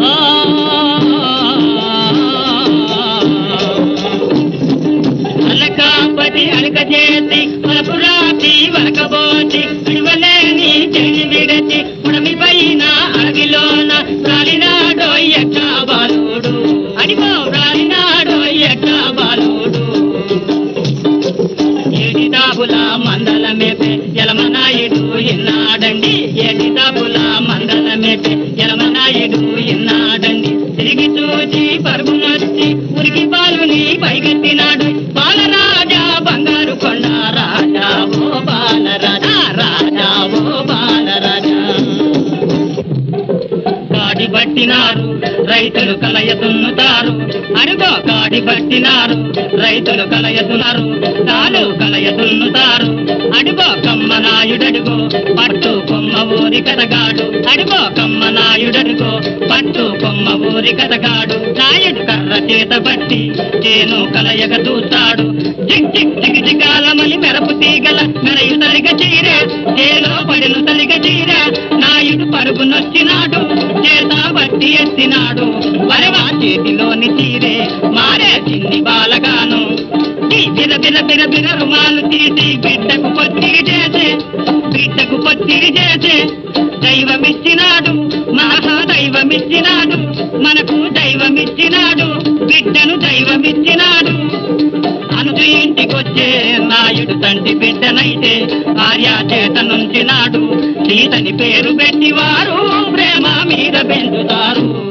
అలకాపతి అలక చేసి మలపురాతి వలకబోచి విడవలేని చెని విడచి పుడమి పైన అడవిలోన రాలినాడో ఎక్క బాలుడు అడిగో రాలినాడో ఎక్క బాలుడు ఏడి దాబుల మందల మేపే ఎలమనాయుడు ఇన్నాడండి ఏడి దాబుల మందల మేపే ఎలమనాయుడు ఇన్నాడండి తిరిగి చూచి పరుగునొచ్చి ఉరికి బాలుని పైకెత్తినాడు బాలరాజా బంగారు కొండ రాజా ఓ బాలరాజా రాజా ఓ బాలరాజా కాడి పట్టినారు రైతులు కలయతున్నుతారు అడుగో కాడి పట్టినారు రైతులు కలయతున్నారు తాను కలయతున్నుతారు అడుగో కమ్మనాయుడడుగో పట్టు కొమ్మ ఊరి కథగాడు అడుగో కమ్మనాయుడడుగో పట్టు కొమ్మ ఊరి కథగాడు నాయుడు కర్ర చేత పట్టి చేను కలయక చూస్తాడు జిగ్ జిగ్ జిగ్ జిగాలమని మెరపు తీగల మెరయు తరిగ చీరే చేలో పడిన తరిగ చీరే నాయుడు పరుగునొచ్చినాడు చేత బట్టి ఎత్తినాడు వరవా చేతిలోని చీరే మారే చిన్ని బాలగాను ఈ బిర బిర బిర బిర రుమాలు తీసి బిడ్డకు పొత్తిరి చేసే బిడ్డకు పొత్తిరి చేసే దైవమిచ్చినాడు మహా దైవమిచ్చినాడు మనకు దైవమిచ్చినాడు బిడ్డను దైవమిచ్చినాడు అనుజు ఇంటికొచ్చే నాయుడు తండ్రి బిడ్డనైతే ఆర్య చేత నుంచినాడు సీతని పేరు పెట్టి వారు ప్రేమ మీద పెంచుతారు